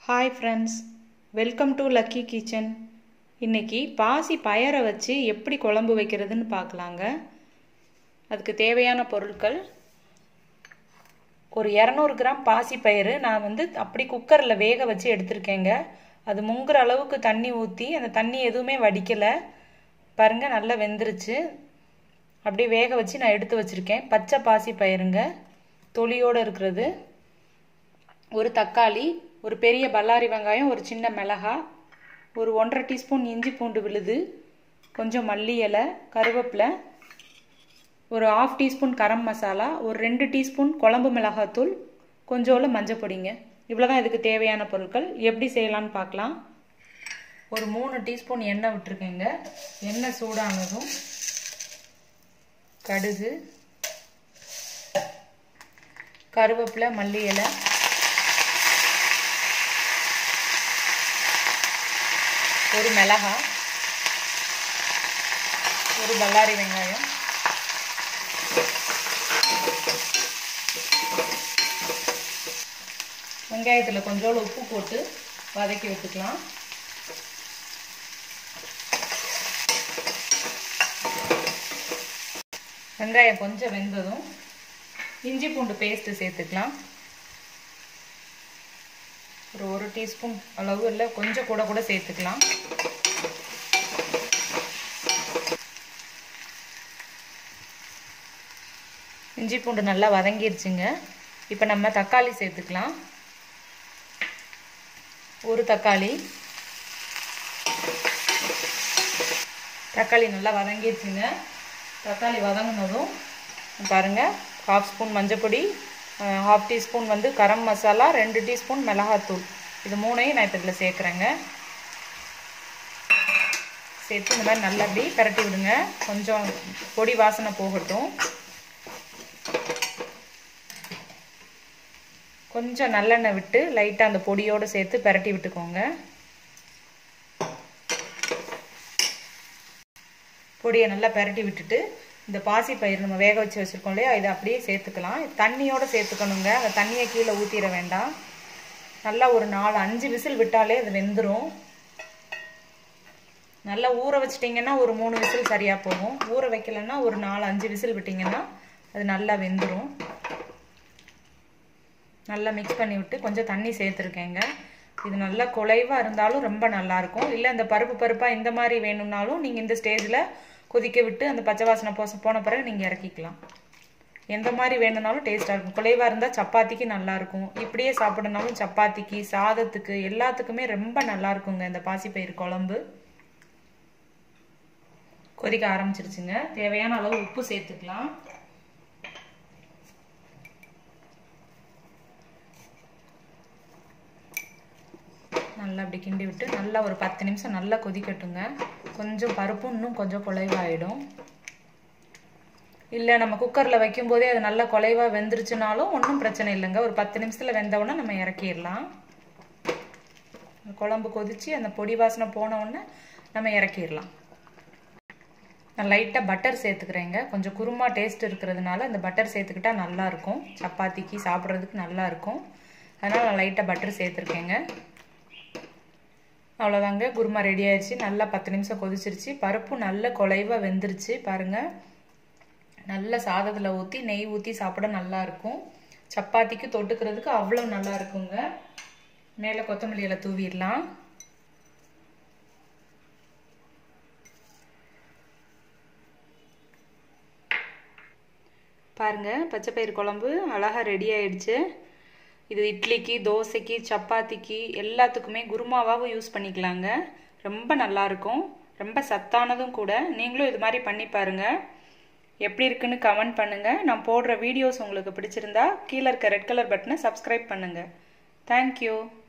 hi friends welcome to lucky kitchen இன்னைக்கு பாசி பயரை வச்சு எப்படி குழம்பு வைக்கிறதுன்னு பார்க்கலாங்க அதுக்கு தேவையான பொருட்கள் ஒரு இரநூறு கிராம் பாசி பயிறு நான் வந்து அப்படி குக்கரில் வேக வச்சு எடுத்திருக்கேங்க அது முங்குற அளவுக்கு தண்ணி ஊற்றி அந்த தண்ணி எதுவுமே வடிக்கலை பாருங்கள் நல்லா வெந்துருச்சு அப்படியே வேக வச்சு நான் எடுத்து வச்சுருக்கேன் பச்சை பாசி பயிருங்க தொலியோடு இருக்கிறது ஒரு தக்காளி ஒரு பெரிய பல்லாரி வெங்காயம் ஒரு சின்ன மிளகா ஒரு ஒன்றரை டீஸ்பூன் இஞ்சி பூண்டு விழுது கொஞ்சம் மல்லி இலை கருவேப்பிலை ஒரு ஆஃப் டீஸ்பூன் கரம் மசாலா ஒரு ரெண்டு டீஸ்பூன் குழம்பு மிளகாத்தூள் கொஞ்சோண்டு மஞ்சள் பொடிங்க இவ்வளோ தான் இதுக்கு தேவையான பொருட்கள் எப்படி செய்யலான்னு பார்க்கலாம் ஒரு மூணு டீஸ்பூன் எண்ணெய் விட்டுருக்கேங்க எண்ணெய் சூடானதும் கடுகு கருவேப்பிலை மல்லி இலை ஒரு மிளகா ஒரு பல்லாரி வெங்காயம் வெங்காயத்தில் கொஞ்சோண்டு உப்பு போட்டு வதக்கி விட்டுக்கலாம் வெங்காயம் கொஞ்சம் வெந்ததும் இஞ்சி பூண்டு பேஸ்ட்டு சேர்த்துக்கலாம் ஒரு ஒரு டீஸ்பூன் அளவு இல்லை கொஞ்சம் கூட கூட சேர்த்துக்கலாம் இஞ்சி பூண்டு நல்லா வதங்கிருச்சுங்க இப்போ நம்ம தக்காளி சேர்த்துக்கலாம் ஒரு தக்காளி தக்காளி நல்லா வதங்கிருச்சுங்க தக்காளி வதங்கினதும் பாருங்கள் ஹாஃப் ஸ்பூன் மஞ்சப்பொடி ஹாஃப் டீஸ்பூன் வந்து கரம் மசாலா ரெண்டு டீஸ்பூன் மிளகாத்தூள் இது மூணையும் நான் இப்போ இதில் சேர்க்குறேங்க சேர்த்து இந்த மாதிரி நல்லா அப்படி பரட்டி விடுங்க கொஞ்சம் பொடி வாசனை போகட்டும் கொஞ்சம் நல்லெண்ணெய் விட்டு லைட்டாக அந்த பொடியோடு சேர்த்து பரட்டி விட்டுக்கோங்க பொடியை நல்லா பரட்டி விட்டுட்டு இந்த பாசி பயிர் நம்ம வேக வச்சு வச்சுருக்கோம் இல்லையா இதை அப்படியே சேர்த்துக்கலாம் தண்ணியோடு சேர்த்துக்கணுங்க அந்த தண்ணியை கீழே ஊற்றிட வேண்டாம் நல்லா ஒரு நாலு அஞ்சு விசில் விட்டாலே அது வெந்துடும் நல்லா ஊற வச்சிட்டிங்கன்னா ஒரு மூணு விசில் சரியாக போகும் ஊற வைக்கலைன்னா ஒரு நாலு அஞ்சு விசில் விட்டிங்கன்னா அது நல்லா வெந்துடும் நல்லா மிக்ஸ் பண்ணி விட்டு கொஞ்சம் தண்ணி சேர்த்துருக்கேங்க இது நல்லா குலைவாக இருந்தாலும் ரொம்ப நல்லாயிருக்கும் இல்லை இந்த பருப்பு பருப்பாக இந்த மாதிரி வேணும்னாலும் நீங்கள் இந்த ஸ்டேஜில் கொதிக்க விட்டு அந்த பச்சை வாசனை போச போன பிறகு நீங்கள் இறக்கிக்கலாம் எந்த மாதிரி வேணும்னாலும் டேஸ்ட்டாக இருக்கும் குலைவாக இருந்தால் சப்பாத்திக்கு நல்லாயிருக்கும் இப்படியே சாப்பிடனாலும் சப்பாத்திக்கு சாதத்துக்கு எல்லாத்துக்குமே ரொம்ப நல்லா இருக்குங்க இந்த பாசிப்பயிறு குழம்பு கொதிக்க ஆரம்பிச்சிருச்சுங்க தேவையான அளவு உப்பு சேர்த்துக்கலாம் நல்லா அப்படி கிண்டி விட்டு நல்லா ஒரு பத்து நிமிஷம் நல்லா கொதிக்கட்டுங்க கொஞ்சம் பருப்பும் இன்னும் கொஞ்சம் குலைவாயிடும் இல்லை நம்ம குக்கரில் வைக்கும்போதே அது நல்லா குலைவாக வெந்துருச்சுனாலும் ஒன்றும் பிரச்சனை இல்லைங்க ஒரு பத்து நிமிஷத்தில் வெந்தவுடனே நம்ம இறக்கிடலாம் குழம்பு கொதித்து அந்த பொடி வாசனை போனவுடனே நம்ம இறக்கிடலாம் நான் லைட்டாக பட்டர் சேர்த்துக்கிறேங்க கொஞ்சம் குருமா டேஸ்ட் இருக்கிறதுனால இந்த பட்டர் சேர்த்துக்கிட்டா நல்லாயிருக்கும் சப்பாத்திக்கு சாப்பிட்றதுக்கு நல்லாயிருக்கும் அதனால் நான் லைட்டாக பட்டர் சேர்த்துருக்கேங்க அவ்வளோதாங்க குருமா ரெடி ஆயிடுச்சு நல்லா பத்து நிமிஷம் கொதிச்சிருச்சு பருப்பு நல்ல குலைவாக வெந்துருச்சு பாருங்கள் நல்ல சாதத்தில் ஊற்றி நெய் ஊற்றி சாப்பிட நல்லா இருக்கும் சப்பாத்திக்கு தொட்டுக்கிறதுக்கு அவ்வளோ நல்லா இருக்குங்க மேலே கொத்தமல்லி இலை தூவிடலாம் பாருங்கள் பச்சைப்பயிறு குழம்பு அழகாக ரெடி ஆயிடுச்சு இது இட்லிக்கு தோசைக்கு சப்பாத்திக்கு எல்லாத்துக்குமே குருமாவாகவும் யூஸ் பண்ணிக்கலாங்க ரொம்ப நல்லாயிருக்கும் ரொம்ப சத்தானதும் கூட நீங்களும் இது மாதிரி பண்ணி பாருங்கள் எப்படி இருக்குன்னு கமெண்ட் பண்ணுங்கள் நான் போடுற வீடியோஸ் உங்களுக்கு பிடிச்சிருந்தா கீழே இருக்க ரெட் கலர் பட்டனை சப்ஸ்கிரைப் பண்ணுங்கள் தேங்க்யூ